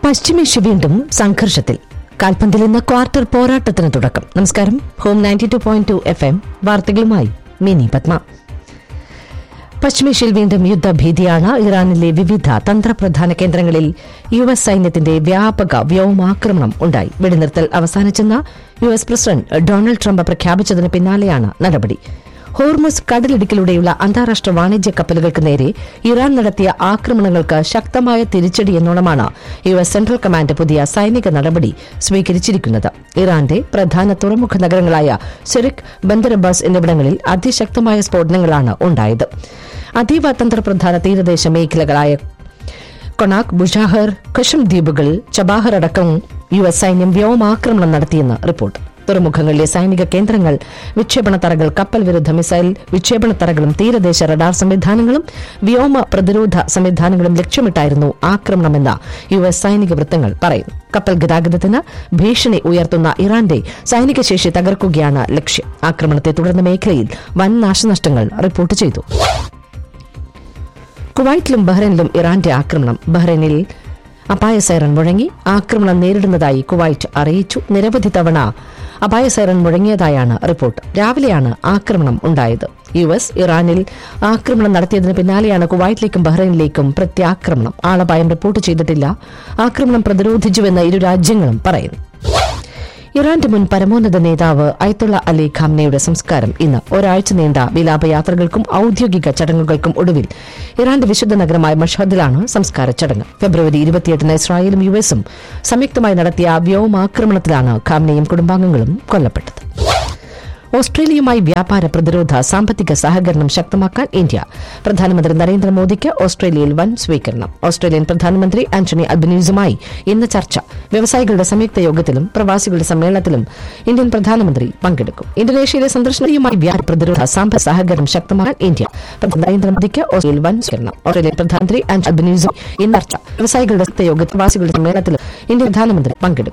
പശ്ചിമേഷ്യ വീണ്ടും സംഘർഷത്തിൽ കാൽപന്തിൽ ഇന്ന് ക്വാർട്ടർ പോരാട്ടത്തിന് തുടക്കം നമസ്കാരം home ninety two point two F M വാർത്തകളുമായി മിനി പത്മ പശ്ചിമേഷ്യയിൽ വീണ്ടും യുദ്ധഭീതിയാണ് ഇറാനിലെ വിവിധ തന്ത്രപ്രധാന കേന്ദ്രങ്ങളിൽ യു എസ് സൈന്യത്തിന്റെ വ്യാപക വ്യോമാക്രമണം ഉണ്ടായി വെടിനിർത്തൽ അവസാനിച്ചെന്ന് U S president Donald Trump പ്രഖ്യാപിച്ചതിന് പിന്നാലെയാണ് നടപടി ഹോർമുസ് കടലിടുക്കിലൂടെയുള്ള അന്താരാഷ്ട്ര വാണിജ്യ കപ്പലുകൾക്ക് നേരെ ഇറാൻ നടത്തിയ ആക്രമണങ്ങൾക്ക് ശക്തമായ തിരിച്ചടി എന്നോണമാണ് യു എസ് സെൻട്രൽ കമാൻഡ് പുതിയ സൈനിക നടപടി സ്വീകരിച്ചിരിക്കുന്നത് ഇറാന്റെ പ്രധാന തുറമുഖ നഗരങ്ങളായ സിറിക് ബന്ദർ അബ്ബാസ് എന്നിവിടങ്ങളിൽ അതിശക്തമായ സ്ഫോടനങ്ങളാണ് ഉണ്ടായത് അതീവ തന്ത്രപ്രധാന തീരദേശ മേഖലകളായ കൊണാക് ബുഷാഹർ കഷം ദ്വീപുകൾ ചബാഹർ അടക്കം യു എസ് സൈന്യം വ്യോമാക്രമണം നടത്തിയെന്ന് റിപ്പോർട്ട് തുറമുഖങ്ങളിലെ സൈനിക കേന്ദ്രങ്ങൾ വിക്ഷേപണ തറകൾ കപ്പൽ വിരുദ്ധ മിസൈൽ വിക്ഷേപണ തറകളും തീരദേശ റഡാർ സംവിധാനങ്ങളും വ്യോമ പ്രതിരോധ സംവിധാനങ്ങളും ലക്ഷ്യമിട്ടായിരുന്നു ആക്രമണമെന്ന് യു എസ് സൈനിക വൃത്തങ്ങൾ പറയുന്നു കപ്പൽ ഗതാഗതത്തിന് ഭീഷണി ഉയർത്തുന്ന ഇറാന്റെ സൈനിക ശേഷി തകർക്കുകയാണ് ലക്ഷ്യം ആക്രമണത്തെ തുടർന്ന് മേഖലയിൽ വൻ നാശനഷ്ടങ്ങൾ റിപ്പോർട്ട് ചെയ്തു കുവൈറ്റിലും ബഹ്റൈനിലും ഇറാന്റെ ആക്രമണം ബഹ്റൈനിൽ അപായ സൈറൺ മുഴങ്ങി ആക്രമണം നേരിടുന്നതായി കുവൈറ്റ് അറിയിച്ചു നിരവധി തവണ അപായ സൈറൺ മുഴങ്ങിയതായാണ് റിപ്പോർട്ട് രാവിലെയാണ് ആക്രമണം ഉണ്ടായത് യു എസ് ഇറാനിൽ ആക്രമണം നടത്തിയതിന് പിന്നാലെയാണ് കുവൈറ്റിലേക്കും ബഹ്റൈനിലേക്കും പ്രത്യാക്രമണം ആളപായം റിപ്പോർട്ട് ചെയ്തിട്ടില്ല ആക്രമണം പ്രതിരോധിച്ചുവെന്ന് ഇരു രാജ്യങ്ങളും പറയുന്നു ഇറാന്റെ മുൻ പരമോന്നത നേതാവ് അയത്തുള്ള അലി ഖാംനയുടെ സംസ്കാരം ഇന്ന് ഒരാഴ്ച നീണ്ട വിലാപയാത്രകൾക്കും ഔദ്യോഗിക ചടങ്ങുകൾക്കും ഒടുവിൽ ഇറാന്റെ വിശുദ്ധ നഗരമായ മഷഹദിലാണ് സംസ്കാര ചടങ്ങ് ഫെബ്രുവരി ഇരുപത്തിയെട്ടിന് ഇസ്രായേലും യു എസും സംയുക്തമായി നടത്തിയ വ്യോമാക്രമണത്തിലാണ് ഖാംനയും കുടുംബാംഗങ്ങളും കൊല്ലപ്പെട്ടത് ഓസ്ട്രേലിയയുമായി വ്യാപാര പ്രതിരോധ സാമ്പത്തിക സഹകരണം ശക്തമാക്കാൻ ഇന്ത്യ പ്രധാനമന്ത്രി നരേന്ദ്രമോദിക്ക് ഓസ്ട്രേലിയയിൽ വൻ സ്വീകരണം ഓസ്ട്രേലിയൻ പ്രധാനമന്ത്രി ആന്റണി അൽബനീസുമായി ഇന്ന് ചർച്ച വ്യവസായികളുടെ സംയുക്ത യോഗത്തിലും പ്രവാസികളുടെ സമ്മേളനത്തിലും ഇന്ത്യൻ പ്രധാനമന്ത്രി പങ്കെടുക്കും ഇന്തോനേഷ്യയിലെ സന്ദർശനവുമായി വ്യാപാര പ്രതിരോധ സാമ്പത്തിക സഹകരണം ശക്തമാക്കാൻ ഇന്ത്യ പ്രധാനമന്ത്രി നരേന്ദ്രമോദിക്ക് ഓസ്ട്രേലിയയിൽ വൻ സ്വീകരണം ഓസ്ട്രേലിയൻ പ്രധാനമന്ത്രി ആന്റണി അൽബനീസുമായി ഇന്ന് ചർച്ച വ്യവസായികളുടെ സംയുക്ത യോഗത്തിൽ പ്രവാസികളുടെ സമ്മേളനത്തിലും ഇന്ത്യൻ പ്രധാനമന്ത്രി പങ്കെടുക്കും